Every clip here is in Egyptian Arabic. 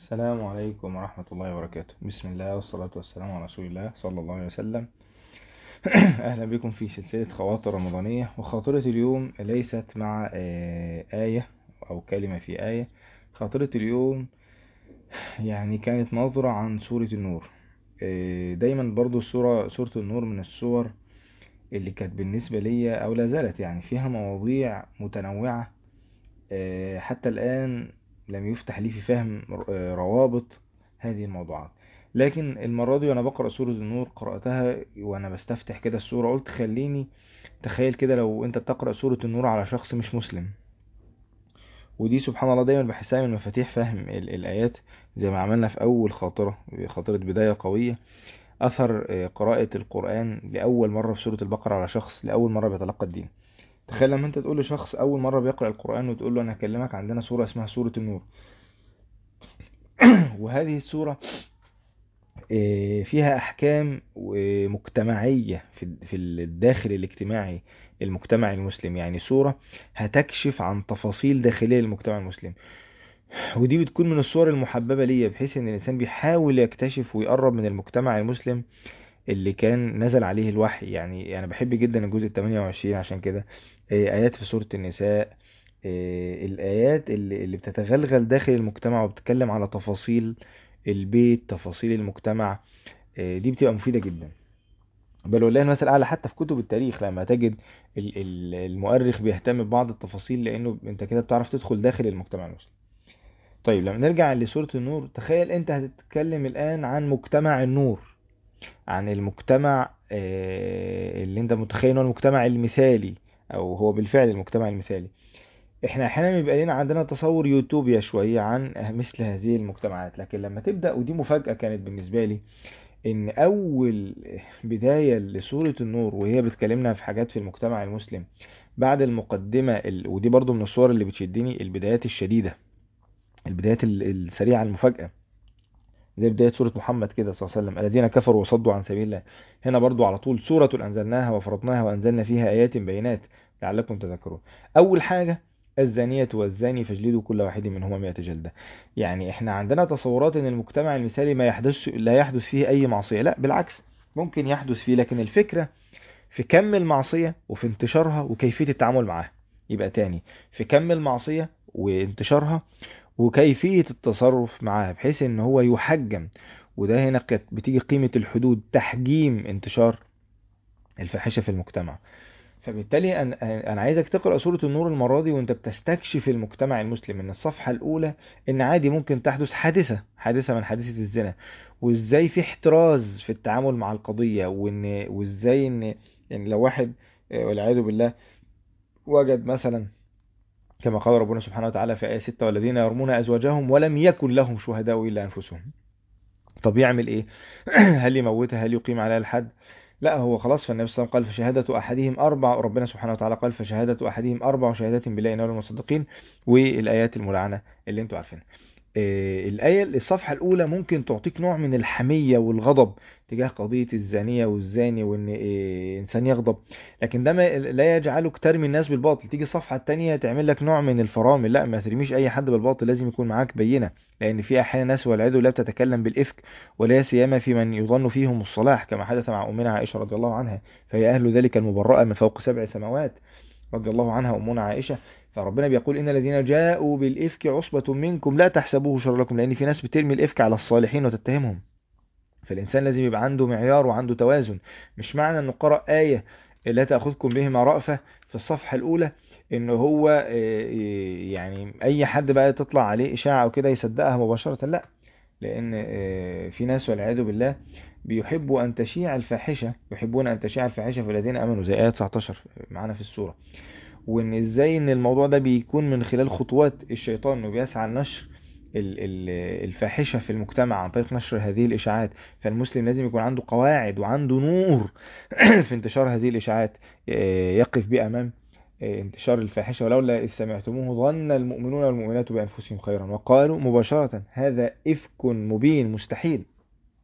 السلام عليكم ورحمة الله وبركاته بسم الله والصلاة والسلام على رسول الله صلى الله عليه وسلم أهلا بكم في سلسلة خواطر رمضانية وخاطرة اليوم ليست مع آه، آية أو كلمة في آية خاطرة اليوم يعني كانت نظرة عن سورة النور آه، دايما برضو السورة سورة النور من السور اللي كانت بالنسبة لي أو لا زالت يعني فيها مواضيع متنوعة آه، حتى الآن لم يفتح لي في فهم آه، روابط هذه الموضوعات لكن المرة دي وأنا بقرأ سورة النور قرأتها وأنا بستفتح كده السورة قلت خليني تخيل كده لو أنت بتقرأ سورة النور على شخص مش مسلم ودي سبحان الله دايما بحسها من مفاتيح فهم ال- الآيات زي ما عملنا في أول خاطرة خاطرة بداية قوية أثر آه، قراءة القرآن لأول مرة في سورة البقرة على شخص لأول مرة بيتلقى الدين تخيل لما انت تقول لشخص اول مره بيقرا القران وتقول له انا هكلمك عندنا سوره اسمها سوره النور وهذه السوره آه، فيها احكام آه، مجتمعيه في في الداخل الاجتماعي المجتمع المسلم يعني سوره هتكشف عن تفاصيل داخليه للمجتمع المسلم ودي بتكون من الصور المحببه ليا بحيث ان الانسان بيحاول يكتشف ويقرب من المجتمع المسلم اللي كان نزل عليه الوحي يعني انا بحب جدا الجزء ال 28 عشان كده آه، ايات في سورة النساء آه، الايات اللي اللي بتتغلغل داخل المجتمع وبتتكلم على تفاصيل البيت تفاصيل المجتمع آه، دي بتبقى مفيدة جدا بل والله المثل الاعلى حتى في كتب التاريخ لما تجد ال- ال- المؤرخ بيهتم ببعض التفاصيل لانه انت كده بتعرف تدخل داخل المجتمع المسلم طيب لما نرجع لسورة النور تخيل انت هتتكلم الان عن مجتمع النور عن المجتمع آه، اللي انت متخيل إن هو المجتمع المثالي او هو بالفعل المجتمع المثالي احنا احيانا بيبقى لنا عندنا تصور يوتوبيا شوية عن مثل هذه المجتمعات لكن لما تبدأ ودي مفاجأة كانت بالنسبة لي ان اول بداية لسورة النور وهي بتكلمنا في حاجات في المجتمع المسلم بعد المقدمة ال... ودي برضو من الصور اللي بتشدني البدايات الشديدة البدايات ال- السريعة المفاجأة زي بداية سورة محمد كده صلى الله عليه وسلم الذين كفروا وصدوا عن سبيل الله هنا برضو على طول سورة أنزلناها وفرضناها وأنزلنا فيها آيات بينات لعلكم تذكرون أول حاجة الزانية والزاني فاجلدوا كل واحد منهما مئة جلدة يعني احنا عندنا تصورات ان المجتمع المثالي ما يحدث لا يحدث فيه اي معصية لا بالعكس ممكن يحدث فيه لكن الفكرة في كم المعصية وفي انتشارها وكيفية التعامل معاها يبقى تاني في كم المعصية وانتشارها وكيفية التصرف معاها بحيث ان هو يحجم وده هنا كانت بتيجي قيمة الحدود تحجيم انتشار الفاحشة في المجتمع فبالتالي أنا أنا عايزك تقرأ سورة النور المرة دي وأنت بتستكشف المجتمع المسلم إن الصفحة الأولى إن عادي ممكن تحدث حادثة حادثة من حادثة الزنا وإزاي في احتراز في التعامل مع القضية وإن وإزاي إن إن لو واحد آه، والعياذ بالله وجد مثلا كما قال ربنا سبحانه وتعالى في آية 6 والذين يرمون أزواجهم ولم يكن لهم شهداء إلا أنفسهم طب يعمل إيه؟ هل يموتها هل يقيم عليها الحد؟ لا هو خلاص فالنبي صلى الله عليه وسلم قال فشهادة أحدهم أربع ربنا سبحانه وتعالى قال فشهادة أحدهم أربع شهادات بالله إنه المصدقين والآيات الملعنة اللي أنتوا عارفينها آه، الآية الصفحة الأولى ممكن تعطيك نوع من الحمية والغضب تجاه قضية الزانية والزاني وإن آه، إنسان يغضب لكن ده ما لا يجعلك ترمي الناس بالباطل تيجي الصفحة التانية تعمل لك نوع من الفرامل لا ما ترميش أي حد بالباطل لازم يكون معاك بينة لأن في أحيانا ناس والعياذ بالله بتتكلم بالإفك ولا سيما في من يظن فيهم الصلاح كما حدث مع أمنا عائشة رضي الله عنها فهي أهل ذلك المبرأة من فوق سبع سماوات رضي الله عنها أمنا عائشة فربنا بيقول إن الذين جاءوا بالإفك عصبة منكم لا تحسبوه شر لكم لأن في ناس بترمي الإفك على الصالحين وتتهمهم فالإنسان لازم يبقى عنده معيار وعنده توازن مش معنى أنه قرأ آية لا تأخذكم بهما رأفة في الصفحة الأولى إن هو آه، يعني أي حد بقى تطلع عليه إشاعة أو كده يصدقها مباشرة لا لأن آه، في ناس والعياذ بالله بيحبوا أن تشيع الفاحشة يحبون أن تشيع الفاحشة في الذين آمنوا زي آية 19 معانا في السورة وان ازاي ان الموضوع ده بيكون من خلال خطوات الشيطان انه بيسعى لنشر ال- ال- الفاحشة في المجتمع عن طريق نشر هذه الإشاعات فالمسلم لازم يكون عنده قواعد وعنده نور في انتشار هذه الإشاعات آه، يقف بيه أمام آه، انتشار الفاحشة ولولا إذ سمعتموه ظن المؤمنون والمؤمنات بأنفسهم خيرا وقالوا مباشرة هذا إفك مبين مستحيل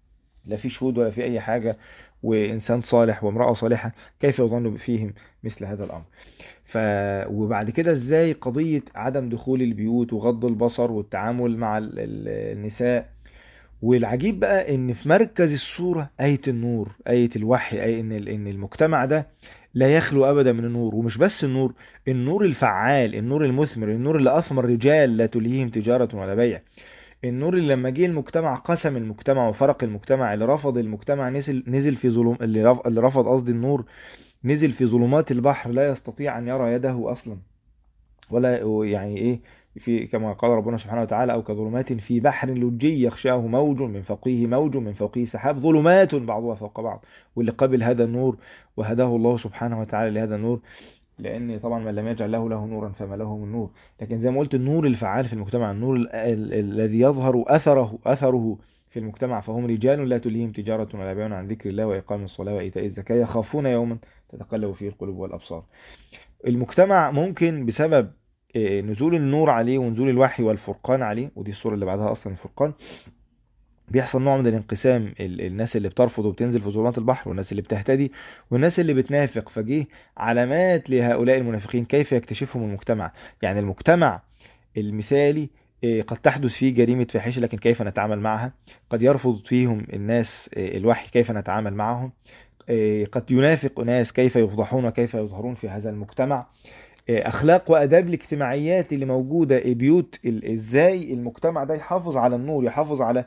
لا في شهود ولا في اي حاجة وانسان صالح وامرأة صالحة كيف يظن فيهم مثل هذا الامر ف... وبعد كده ازاي قضية عدم دخول البيوت وغض البصر والتعامل مع ال- ال- النساء والعجيب بقى ان في مركز الصورة آية النور آية الوحي أي ان ال- ان المجتمع ده لا يخلو ابدا من النور ومش بس النور النور الفعال النور المثمر النور اللي اثمر رجال لا تلهيهم تجارة ولا بيع النور اللي لما جه المجتمع قسم المجتمع وفرق المجتمع اللي رفض المجتمع نزل نزل في ظلم اللي رف- اللي رفض قصدي النور نزل في ظلمات البحر لا يستطيع ان يرى يده اصلا ولا يعني ايه في كما قال ربنا سبحانه وتعالى او كظلمات في بحر لجي يغشاه موج من فوقه موج من فوقه سحاب ظلمات بعضها فوق بعض واللي قبل هذا النور وهداه الله سبحانه وتعالى لهذا النور لان طبعا من لم يجعل له له نورا فما له من نور لكن زي ما قلت النور الفعال في المجتمع النور ال- ال- الذي يظهر اثره اثره في المجتمع فهم رجال لا تلهيهم تجارة ولا بيع عن ذكر الله وإقام الصلاة وإيتاء الزكاة يخافون يوما تتقلب فيه القلوب والأبصار المجتمع ممكن بسبب آه، نزول النور عليه ونزول الوحي والفرقان عليه ودي الصورة اللي بعدها أصلا الفرقان بيحصل نوع من الانقسام ال- الناس اللي بترفض وبتنزل في ظلمات البحر والناس اللي بتهتدي والناس اللي بتنافق فجه علامات لهؤلاء المنافقين كيف يكتشفهم المجتمع يعني المجتمع المثالي آه، قد تحدث فيه جريمة فاحشة لكن كيف نتعامل معها قد يرفض فيهم الناس آه، الوحي كيف نتعامل معهم آه، قد ينافق ناس كيف يفضحون وكيف يظهرون في هذا المجتمع آه، اخلاق واداب الاجتماعيات اللي موجوده آه، بيوت ال- ازاي المجتمع ده يحافظ على النور يحافظ على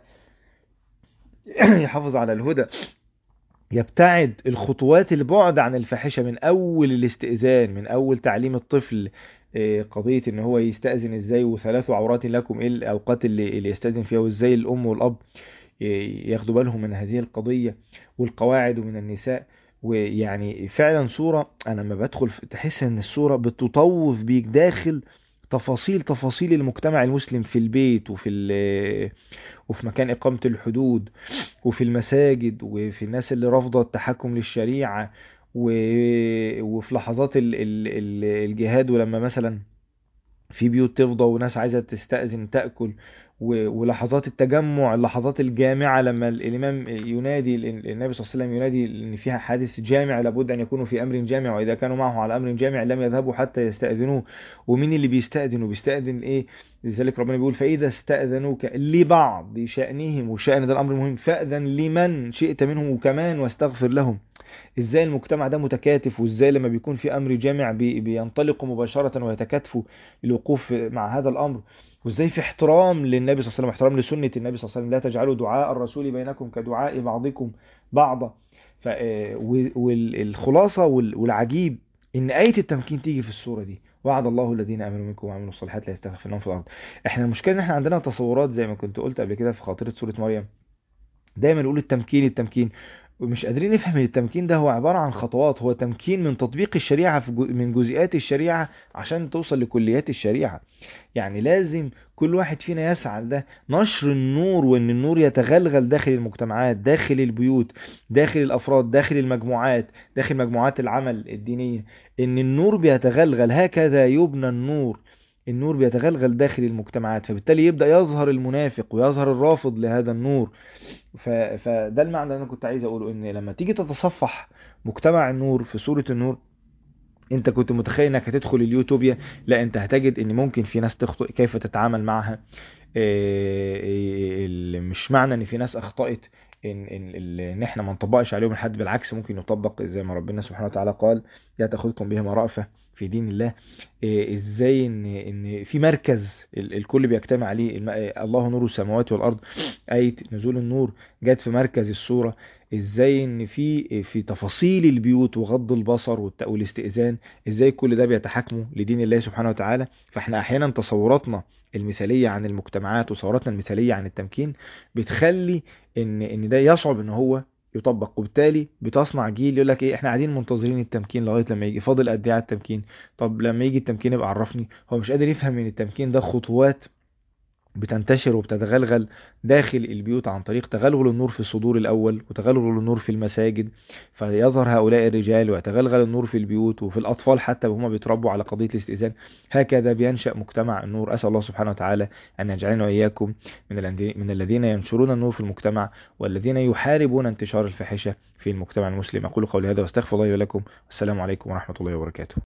يحافظ على الهدى يبتعد الخطوات البعد عن الفاحشه من اول الاستئذان من اول تعليم الطفل آه، قضيه ان هو يستاذن ازاي وثلاث عورات لكم ايه الاوقات اللي اللي يستاذن فيها وازاي الام والاب ياخدوا بالهم من هذه القضية والقواعد ومن النساء ويعني فعلا صورة انا لما بدخل في- تحس ان الصورة بتطوف بيك داخل تفاصيل تفاصيل المجتمع المسلم في البيت وفي ال- وفي مكان إقامة الحدود وفي المساجد وفي الناس اللي رافضة التحكم للشريعة و- وفي لحظات ال- ال- ال- الجهاد ولما مثلا في بيوت تفضى وناس عايزة تستأذن تأكل و- ولحظات التجمع اللحظات الجامعة لما ال- الإمام ينادي ال- النبي صلى الله عليه وسلم ينادي إن فيها حادث جامع لابد أن يكونوا في أمر جامع وإذا كانوا معه على أمر جامع لم يذهبوا حتى يستأذنوه ومين اللي بيستأذن وبيستأذن إيه لذلك ربنا بيقول فإذا استأذنوك لبعض شأنهم وشأن ده الأمر مهم فأذن لمن شئت منهم وكمان واستغفر لهم ازاي المجتمع ده متكاتف وازاي لما بيكون في امر جامع بي- بينطلقوا مباشرة ويتكاتفوا للوقوف مع هذا الامر وازاي في احترام للنبي صلى الله عليه وسلم احترام لسنة النبي صلى الله عليه وسلم لا تجعلوا دعاء الرسول بينكم كدعاء بعضكم بعضا ف- آه، و- والخلاصة وال- والعجيب ان آية التمكين تيجي في السورة دي وعد الله الذين امنوا منكم وعملوا الصالحات لا يستخفنهم في الارض احنا المشكلة ان احنا عندنا تصورات زي ما كنت قلت قبل كده في خاطرة سورة مريم دايما نقول التمكين التمكين ومش قادرين نفهم ان التمكين ده هو عبارة عن خطوات هو تمكين من تطبيق الشريعة في جو- من جزئيات الشريعة عشان توصل لكليات الشريعة يعني لازم كل واحد فينا يسعى لده نشر النور وان النور يتغلغل داخل المجتمعات داخل البيوت داخل الافراد داخل المجموعات داخل مجموعات العمل الدينية ان النور بيتغلغل هكذا يبنى النور النور بيتغلغل داخل المجتمعات فبالتالي يبدأ يظهر المنافق ويظهر الرافض لهذا النور ف... فده المعنى اللي انا كنت عايز اقوله ان لما تيجي تتصفح مجتمع النور في سورة النور انت كنت متخيل انك هتدخل اليوتوبيا لا انت هتجد ان ممكن في ناس تخطئ كيف تتعامل معها إيه، إيه، ال- مش معنى ان في ناس اخطأت ان ان ال- ان احنا ما نطبقش عليهم الحد بالعكس ممكن يطبق زي ما ربنا سبحانه وتعالى قال لا تاخذكم بهما رأفة في دين الله إيه، ازاي ان ان في مركز ال- الكل بيجتمع عليه الم- إيه، الله نور السماوات والارض آية نزول النور جت في مركز الصورة ازاي ان في في تفاصيل البيوت وغض البصر والت- والاستئذان ازاي كل ده بيتحاكموا لدين الله سبحانه وتعالى فاحنا احيانا تصوراتنا المثالية عن المجتمعات وصوراتنا المثالية عن التمكين بتخلي ان ان ده يصعب ان هو يطبق وبالتالي بتصنع جيل يقول لك ايه احنا قاعدين منتظرين التمكين لغايه لما يجي فاضل قد ايه على التمكين طب لما يجي التمكين يبقى عرفني هو مش قادر يفهم ان التمكين ده خطوات بتنتشر وبتتغلغل داخل البيوت عن طريق تغلغل النور في الصدور الأول وتغلغل النور في المساجد فيظهر هؤلاء الرجال ويتغلغل النور في البيوت وفي الأطفال حتى وهم بيتربوا على قضية الاستئذان هكذا بينشأ مجتمع النور أسأل الله سبحانه وتعالى أن يجعلنا وإياكم من الذين- من الذين ينشرون النور في المجتمع والذين يحاربون انتشار الفاحشة في المجتمع المسلم أقول قولي هذا واستغفر الله لي ولكم والسلام عليكم ورحمة الله وبركاته